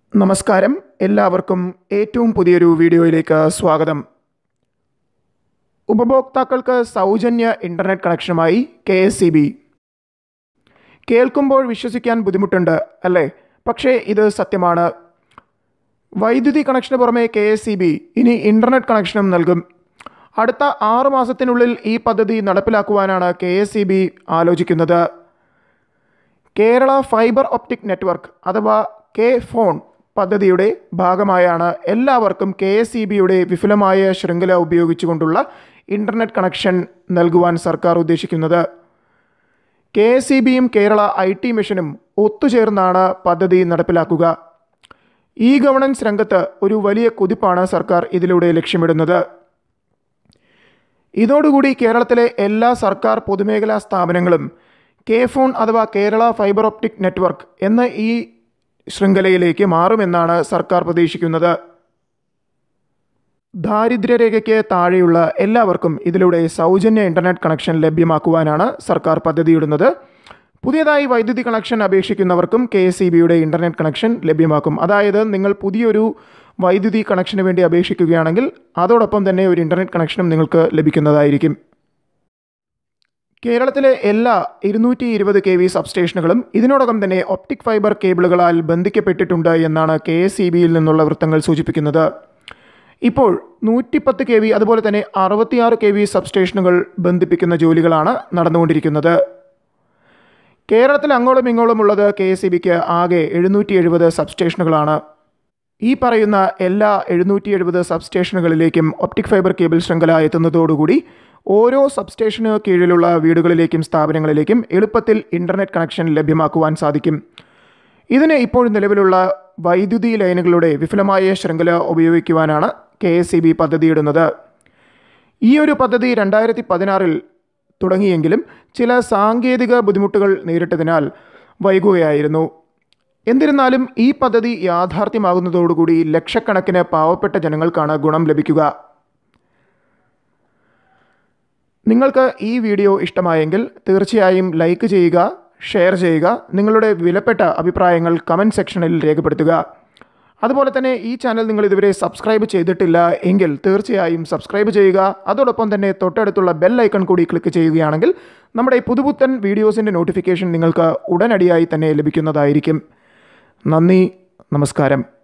നമസ്കാരം എല്ലാവർക്കും ഏറ്റവും പുതിയൊരു വീഡിയോയിലേക്ക് സ്വാഗതം ഉപഭോക്താക്കൾക്ക് സൗജന്യ ഇൻ്റർനെറ്റ് കണക്ഷനുമായി കെ എസ് സി ബി കേൾക്കുമ്പോൾ വിശ്വസിക്കാൻ ബുദ്ധിമുട്ടുണ്ട് അല്ലേ പക്ഷേ ഇത് സത്യമാണ് വൈദ്യുതി കണക്ഷന് പുറമെ കെ എസ് സി ബി ഇനി ഇൻ്റർനെറ്റ് കണക്ഷനും നൽകും അടുത്ത ആറ് മാസത്തിനുള്ളിൽ ഈ പദ്ധതി നടപ്പിലാക്കുവാനാണ് കെ എസ് സി ബി ആലോചിക്കുന്നത് കേരള ഫൈബർ ഒപ്റ്റിക് നെറ്റ്വർക്ക് അഥവാ കെ ഫോൺ പദ്ധതിയുടെ ഭാഗമായാണ് എല്ലാവർക്കും കെ എസ് ഇ ബിയുടെ വിപുലമായ ശൃംഖല ഉപയോഗിച്ചുകൊണ്ടുള്ള ഇൻ്റർനെറ്റ് കണക്ഷൻ നൽകുവാൻ സർക്കാർ ഉദ്ദേശിക്കുന്നത് കെ എസ് ഇ ബിയും കേരള ഐ ടി മിഷനും ഒത്തുചേർന്നാണ് പദ്ധതി നടപ്പിലാക്കുക ഇ ഗവേണൻസ് രംഗത്ത് ഒരു വലിയ കുതിപ്പാണ് സർക്കാർ ഇതിലൂടെ ലക്ഷ്യമിടുന്നത് ഇതോടുകൂടി കേരളത്തിലെ എല്ലാ സർക്കാർ പൊതുമേഖലാ സ്ഥാപനങ്ങളും കെ ഫോൺ അഥവാ കേരള ഫൈബർ ഒപ്റ്റിക് നെറ്റ്വർക്ക് എന്ന ഈ ശൃംഖലയിലേക്ക് മാറുമെന്നാണ് സർക്കാർ പ്രതീക്ഷിക്കുന്നത് ദാരിദ്ര്യരേഖയ്ക്ക് താഴെയുള്ള എല്ലാവർക്കും ഇതിലൂടെ സൗജന്യ ഇൻ്റർനെറ്റ് കണക്ഷൻ ലഭ്യമാക്കുവാനാണ് സർക്കാർ പദ്ധതിയിടുന്നത് പുതിയതായി വൈദ്യുതി കണക്ഷൻ അപേക്ഷിക്കുന്നവർക്കും കെ എസ് ഇ ബിയുടെ ഇൻ്റർനെറ്റ് കണക്ഷൻ ലഭ്യമാക്കും അതായത് നിങ്ങൾ പുതിയൊരു വൈദ്യുതി കണക്ഷന് വേണ്ടി അപേക്ഷിക്കുകയാണെങ്കിൽ അതോടൊപ്പം തന്നെ ഒരു ഇൻ്റർനെറ്റ് കണക്ഷനും നിങ്ങൾക്ക് ലഭിക്കുന്നതായിരിക്കും കേരളത്തിലെ എല്ലാ ഇരുന്നൂറ്റി ഇരുപത് കെ വി സബ്സ്റ്റേഷനുകളും ഇതിനോടകം തന്നെ ഒപ്റ്റിക് ഫൈബർ കേബിളുകളാൽ ബന്ധിക്കപ്പെട്ടിട്ടുണ്ട് എന്നാണ് കെ എസ് ഇ ബിയിൽ നിന്നുള്ള വൃത്തങ്ങൾ സൂചിപ്പിക്കുന്നത് ഇപ്പോൾ നൂറ്റിപ്പത്ത് കെ വി അതുപോലെ തന്നെ അറുപത്തിയാറ് കെ വി സബ്സ്റ്റേഷനുകൾ ബന്ധിപ്പിക്കുന്ന ജോലികളാണ് നടന്നുകൊണ്ടിരിക്കുന്നത് കേരളത്തിൽ അങ്ങോളം ഇങ്ങോളം ഉള്ളത് കെ എസ് ഇ ബിക്ക് ആകെ എഴുന്നൂറ്റി എഴുപത് സബ്സ്റ്റേഷനുകളാണ് ഈ പറയുന്ന എല്ലാ എഴുന്നൂറ്റി എഴുപത് സബ്സ്റ്റേഷനുകളിലേക്കും ഒപ്റ്റിക് ഫൈബർ കേബിൾ ശൃംഖല എത്തുന്നതോടുകൂടി ഓരോ സബ്സ്റ്റേഷന് കീഴിലുള്ള വീടുകളിലേക്കും സ്ഥാപനങ്ങളിലേക്കും എളുപ്പത്തിൽ ഇൻ്റർനെറ്റ് കണക്ഷൻ ലഭ്യമാക്കുവാൻ സാധിക്കും ഇതിന് ഇപ്പോൾ നിലവിലുള്ള വൈദ്യുതി ലൈനുകളുടെ വിപുലമായ ശൃംഖല ഉപയോഗിക്കുവാനാണ് കെ എസ് ഇ ബി പദ്ധതിയിടുന്നത് ഈ ഒരു പദ്ധതി രണ്ടായിരത്തി പതിനാറിൽ തുടങ്ങിയെങ്കിലും ചില സാങ്കേതിക ബുദ്ധിമുട്ടുകൾ നേരിട്ടതിനാൽ വൈകുകയായിരുന്നു എന്നിരുന്നാലും ഈ പദ്ധതി യാഥാർത്ഥ്യമാകുന്നതോടുകൂടി ലക്ഷക്കണക്കിന് പാവപ്പെട്ട ജനങ്ങൾക്കാണ് ഗുണം ലഭിക്കുക നിങ്ങൾക്ക് ഈ വീഡിയോ ഇഷ്ടമായെങ്കിൽ തീർച്ചയായും ലൈക്ക് ചെയ്യുക ഷെയർ ചെയ്യുക നിങ്ങളുടെ വിലപ്പെട്ട അഭിപ്രായങ്ങൾ കമൻറ്റ് സെക്ഷനിൽ രേഖപ്പെടുത്തുക അതുപോലെ തന്നെ ഈ ചാനൽ നിങ്ങൾ ഇതുവരെ സബ്സ്ക്രൈബ് ചെയ്തിട്ടില്ല എങ്കിൽ തീർച്ചയായും സബ്സ്ക്രൈബ് ചെയ്യുക അതോടൊപ്പം തന്നെ തൊട്ടടുത്തുള്ള ബെൽ ഐക്കൺ കൂടി ക്ലിക്ക് ചെയ്യുകയാണെങ്കിൽ നമ്മുടെ പുതുപുത്തൻ വീഡിയോസിൻ്റെ നോട്ടിഫിക്കേഷൻ നിങ്ങൾക്ക് ഉടനടിയായി തന്നെ ലഭിക്കുന്നതായിരിക്കും നന്ദി നമസ്കാരം